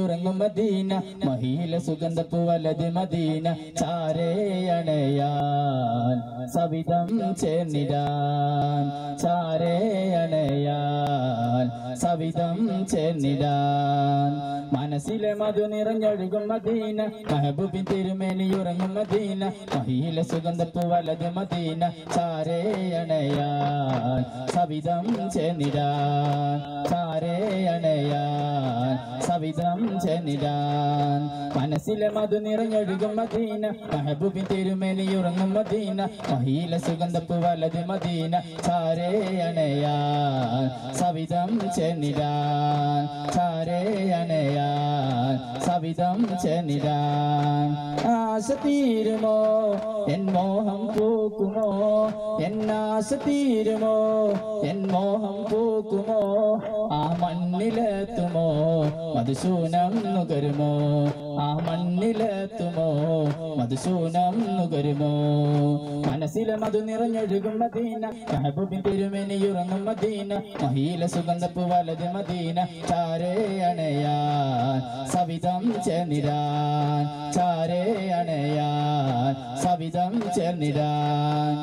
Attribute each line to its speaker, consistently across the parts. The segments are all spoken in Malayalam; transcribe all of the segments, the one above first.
Speaker 1: ഉറങ്ങും മദീന മഹീല സുഗന്ധപ്പു വലത് മദീന ചാരേയണയാൻ സവിധം ചേർന്നിടാൻ ചാരേയണയാൻ സവിധം ചേർന്നിടാൻ മനസ്സിലെ മധു നിറഞ്ഞൊഴുകും മദീന മെഹബൂബിൻ തിരുമേനി ഉറങ്ങും മദീന മഹീല സുഗന്ധപ്പു വലത് മദീന ചാരേയണയാൻ സവിധം ചേർന്നിടാൻ ചാരേയണയാൻ സവിധം ചേർന്നിടാൻ മനസ്സിലെ മധു നിറഞ്ഞൊഴുകും മദീന മെഹബൂബിൻ തിരുമേനി ഉറങ്ങും മദീന മഹീല സുഗന്ധപ്പു വലത് മദീന ചാരേയണയാൻ സവിധം ചേർന്നിടാൻ ചാരേയണയാൻ സവിധം ചേർന്നിടാൻ ആശ തീരുമോ എൻ മോഹം പൂക്കുമോ എന്നാശ തീരുമോ എൻ മോഹം പൂക്കുമോ ആ മണ്ണിലെത്തുമോ മധുശൂനം നുകരുമോ ആ മണ്ണിലെത്തുമോ മധുശൂനം നുകരുമോ മനസ്സിലെ മധു നിറഞ്ഞൊഴുകും മദീന മെഹബൂബിൻ തിരുമേനി ഉറങ്ങും മദീന മഹീല സുഗന്ധപ്പു വലത് മദീന ചാരേ അണയാൻ സവിധം ചേർന്നിടാൻ ചാരേ അണയാൻ സവിധം ചേർന്നിടാൻ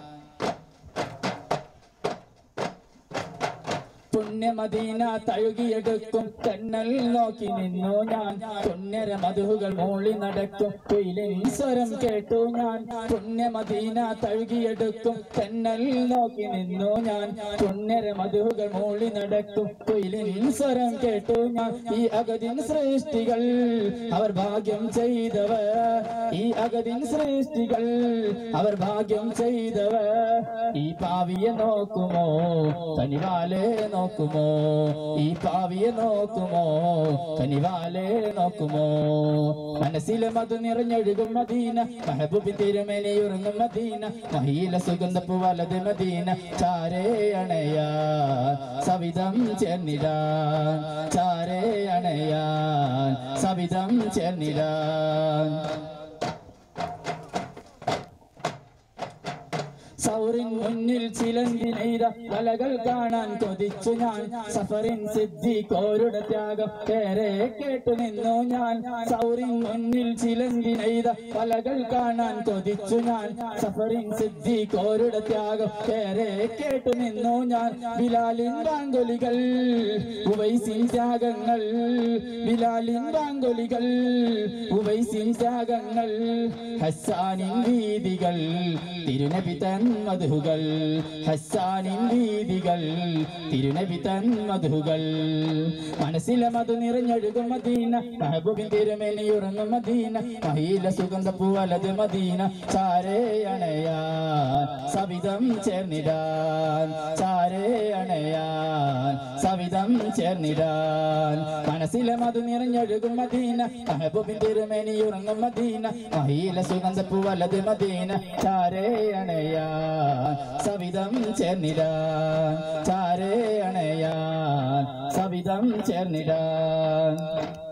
Speaker 1: പുണ്യമദീന തഴുകിയെടുക്കും തെന്നൽ നോക്കി നിന്നു ഞാൻ പുണ്യര മധുകൾ മൂളി നടക്കും കുയിലിൻ സ്വരം കേട്ടു ഞാൻ പുണ്യമദീന തഴുകിയെടുക്കും തെന്നൽ നോക്കി നിന്നു ഞാൻ പുണ്യര മധുകൾ മൂളി നടക്കും കുയിലിൻ സ്വരം കേട്ടു ഞാൻ ഈ അഗതിൻ സൃഷ്ടികൾ അവർ ഭാഗ്യം ചെയ്തവർ ഈ അഗതിൻ സൃഷ്ടികൾ അവർ ഭാഗ്യം ചെയ്തവർ ഈ പാവിയെ നോക്കുമോ കനിവാലെ നോക്കുമോ ഈ പാവിയെ നോക്കുമോ കനിവാലെ നോക്കുമോ മനസ്സിലെ മധു നിറഞ്ഞൊഴുകും മദീന മെഹബൂബി തിരുമേനി ഉറങ്ങും മദീന മഹീല സുഗന്ധപ്പു വലത് മദീന ചാരേ അണയാ സവിധം ചേർന്നിടാൻ ചാരേ അണയാൻ സവിധം ചേർന്നിടാൻ സൗറിൻ മുന്നിൽ ചിലന്തി നെയ്ത വലകൾ കാണാൻ കൊതിച്ചു ഞാൻ സഫറിൻ സിദ്ധി കോരുടെ ത്യാഗം പേരെ കേട്ടു നിന്നു ഞാൻ സൗറിൻ മുന്നിൽ ചിലന്തി നെയ്ത വലകൾ കാണാൻ കൊതിച്ചു ഞാൻ സഫറിൻ സിദ്ധി കോരുടെ ത്യാഗം പേരെ കേട്ടു നിന്നു ഞാൻ ബിലാലിൻ ബാങ്കൊലികൾ ഉവൈസിൻ ത്യാഗങ്ങൾ ബിലാലിൻ ബാങ്കൊലികൾ ഉവൈസിൻ ത്യാഗങ്ങൾ ഹസ്സാനിൻ വീതികൾ തിരുനബി തൻ മധുകൾ ഹസ്സാനിൻ വീതികൾ തിരുനബി തൻ മധുകൾ മനസ്സിലെ മധു നിറഞ്ഞൊഴുകും മദീന മെഹബൂബിൻ തിരുമേനി ഉറങ്ങും മദീന മഹീല സുഗന്ധപ്പൂ വലത് മദീന ചാരേ അണയാൻ സവിധം ചേർന്നിടാൻ ചാരേ അണയാൻ സവിധം ചേർന്നിടാൻ മനസ്സിലെ മധു നിറഞ്ഞൊഴുകും മദീന മെഹബൂബിൻ തിരുമേനി ഉറങ്ങും മദീന മഹീല സുഗന്ധപ്പൂ വലത് മദീന ചാരേ അണയാൻ സവിധം ചേർന്നിടാൻ ചാരേ അണയാൻ സവിധം ചേർന്നിടാൻ